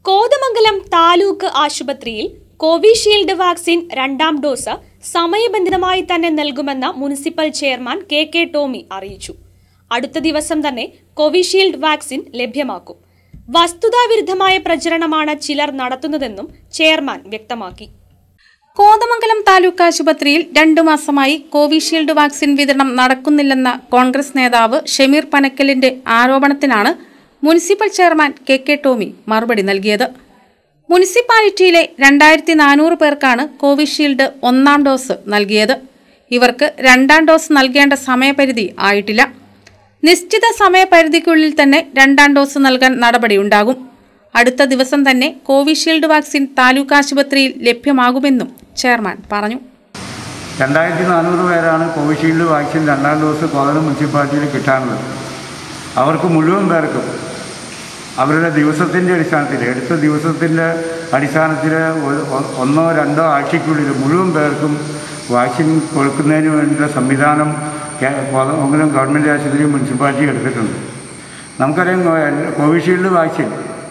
കോതമംഗലം താലൂക്ക് ആശുപത്രിയിൽ Covishield vaccine രണ്ടാം dose സമയബന്ധിതമായി തന്നെ നൽകുമെന്ന് municipal chairman K K Tomy അറിയിച്ചു അടുത്ത ദിവസം തന്നെ കോവിഷീൽഡ് വാക്സിൻ ലഭ്യമാക്കും വസ്തുതാവിരുദ്ധമായ പ്രചരണമാണ് ചിലർ നടത്തുന്നതെന്നും ചെയർമാൻ വ്യക്തമാക്കി കോതമംഗലം താലൂക്ക് ആശുപത്രിയിൽ രണ്ടു മാസമായി കോവിഷീൽഡ് വാക്സിൻ വിതരണം നടക്കുന്നില്ലെന്ന കോൺഗ്രസ് നേതാവ് ഷമീർ പനക്കലിന്റെ ആരോപണത്തിനാണ് municipal chairman K K Tomy മറുപടി നൽകിയത് മുനിസിപ്പാലിറ്റിയിലെ രണ്ടായിരത്തി നാനൂറ് പേർക്കാണ് കോവിഷീൽഡ് ഒന്നാം ഡോസ് നൽകിയത് ഇവർക്ക് രണ്ടാം ഡോസ് നൽകേണ്ട സമയപരിധി ആയിട്ടില്ല നിശ്ചിത സമയപരിധിക്കുള്ളിൽ തന്നെ രണ്ടാം ഡോസ് നൽകാൻ നടപടിയുണ്ടാകും അടുത്ത ദിവസം തന്നെ കോവിഷീൽഡ് വാക്സിൻ താലൂക്ക് ആശുപത്രിയിൽ ലഭ്യമാകുമെന്നും ചെയർമാൻ പറഞ്ഞു രണ്ടായിരത്തി നാനൂറ് പേരാണ് കോവിഷീൽഡ് വാക്സിൻ രണ്ടാം ഡോസ് കോതളം മുനിസിപ്പാലിറ്റിയിൽ കിട്ടാനുള്ളത് അവർക്ക് മുഴുവൻ പേർക്കും അവരുടെ ദിവസത്തിൻ്റെ അടിസ്ഥാനത്തിൽ എടുത്ത ദിവസത്തിൻ്റെ അടിസ്ഥാനത്തിൽ ഒ- ഒ- ഒന്നോ രണ്ടോ ആഴ്ചയ്ക്കുള്ളിൽ മുഴുവൻ പേർക്കും വാക്സിൻ കൊടുക്കുന്നതിന് വേണ്ട സംവിധാനം കേ- കോതമംഗലം ഗവൺമെൻറ് ആശുപത്രി മുനിസിപ്പാലിറ്റി എടുത്തിട്ടുണ്ട് നമുക്കറിയാം കോ- കോവിഷീൽഡ് വാക്സിൻ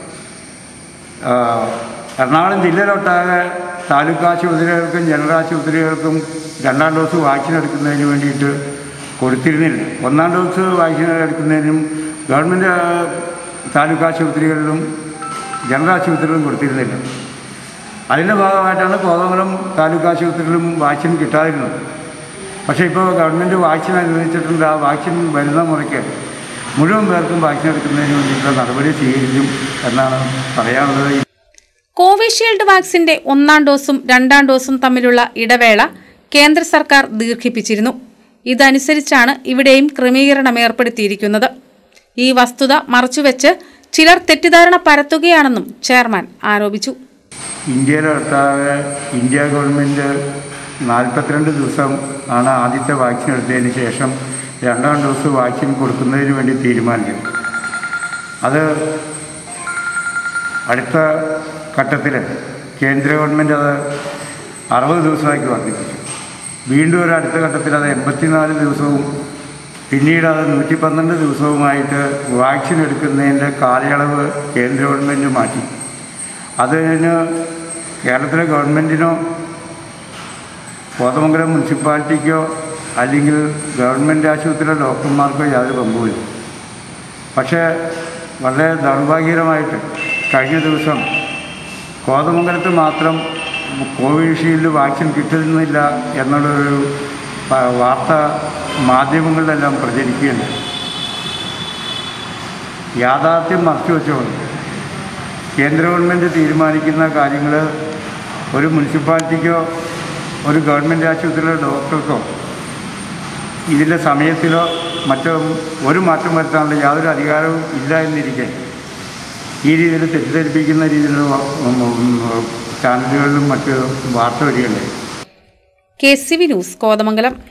ആ, എറണാകുളം ജില്ലയിലൊട്ടാകെ താലൂക്ക് ആശുപത്രികൾക്കും ജനറൽ ആശുപത്രികൾക്കും രണ്ടാം ഡോസ് വാക്സിൻ എടുക്കുന്നതിന് വേണ്ടിയിട്ട് കൊടുത്തിരുന്നില്ല ഒന്നാം ഡോസ് വാക്സിൻ എടുക്കുന്നതിനും ഗവൺമെൻറ് ആ, താലൂക്ക് ആശുപത്രികളിലും ജനറൽ ആശുപത്രികളിലും കൊടുത്തിരുന്നില്ല അതിൻ്റെ ഭാഗമായിട്ടാണ് കോതമംഗലം താലൂക്ക് ആശുപത്രിയിലും വാക്സിൻ കിട്ടാതിരുന്നത് പക്ഷേ ഇപ്പോൾ ഗവൺമെൻറ് വാക്സിൻ അനുവദിച്ചിട്ടുണ്ട് ആ വാക്സിൻ വരുന്ന മുറയ്ക്ക് മുഴുവൻ പേർക്കും വാക്സിൻ എടുക്കുന്നതിന് വേണ്ടിയിട്ടുള്ള നടപടി സ്വീകരിക്കും എന്നാണ് പറയാനുള്ളത് കോവിഷീൽഡ് വാക്സിന്റെ ഒന്നാം ഡോസും രണ്ടാം ഡോസും തമ്മിലുള്ള ഇടവേള കേന്ദ്ര സർക്കാർ ദീർഘിപ്പിച്ചിരുന്നു ഇതനുസരിച്ചാണ് ഇവിടെയും ക്രമീകരണം ഏർപ്പെടുത്തിയിരിക്കുന്നത് ഈ വസ്തുത മറച്ചുവെച്ച് ചിലർ തെറ്റിദ്ധാരണ പരത്തുകയാണെന്നും ചെയർമാൻ ആരോപിച്ചു ഇന്ത്യയിലൊട്ടാകെ ഇന്ത്യ ഗവൺമെൻറ് നാൽപ്പത്തിരണ്ട് ദിവസം ആണ് ആദ്യത്തെ വാക്സിൻ എടുത്തതിന് ശേഷം രണ്ടാം ഡോസ് വാക്സിൻ കൊടുക്കുന്നതിന് വേണ്ടി തീരുമാനിച്ചത് അത് അടുത്ത ഘട്ടത്തിൽ കേന്ദ്ര ഗവൺമെൻറ് അത് അറുപത് ദിവസമാക്കി വർദ്ധിപ്പിച്ചു വീണ്ടും ഒരു അടുത്ത ഘട്ടത്തിൽ അത് എൺപത്തിനാല് ദിവസവും പിന്നീട് അത് നൂറ്റി പന്ത്രണ്ട് ദിവസവുമായിട്ട് വാക്സിൻ എടുക്കുന്നതിൻ്റെ കാലയളവ് കേന്ദ്ര ഗവൺമെൻറ് മാറ്റി അതിന് കേരളത്തിലെ ഗവൺമെൻറ്റിനോ കോതമംഗലം മുനിസിപ്പാലിറ്റിക്കോ അല്ലെങ്കിൽ ഗവൺമെൻറ് ആശുപത്രിയിലെ ഡോക്ടർമാർക്കോ യാതൊരു പങ്കുമില്ല പക്ഷേ വളരെ ദൗർഭാഗ്യകരമായിട്ട് കഴിഞ്ഞ ദിവസം കോതമംഗലത്ത് മാത്രം കോവിഷീൽഡ് വാക്സിൻ കിട്ടുന്നില്ല എന്നുള്ളൊരു പ- വാർത്ത മാധ്യമങ്ങളിലെല്ലാം പ്രചരിക്കുകയുണ്ട് യാഥാർത്ഥ്യം മറച്ചു വെച്ചുകൊണ്ട് കേന്ദ്ര ഗവൺമെൻറ് തീരുമാനിക്കുന്ന കാര്യങ്ങൾ ഒരു മുനിസിപ്പാലിറ്റിക്കോ ഒരു ഗവൺമെൻറ് ആശുപത്രിയിലെ ഡോക്ടർക്കോ ഇതിൻ്റെ സമയത്തിലോ മറ്റോ ഒരു മാറ്റം വരുത്താനുള്ള യാതൊരു അധികാരവും ഇല്ല എന്നിരിക്കെ ഈ രീതിയിൽ തെറ്റിദ്ധരിപ്പിക്കുന്ന രീതിയിലുള്ള ഉം, ഉം, ചാനലുകളിലും മറ്റ് വാർത്ത വരികയുണ്ടായി K C V news Kothamangalam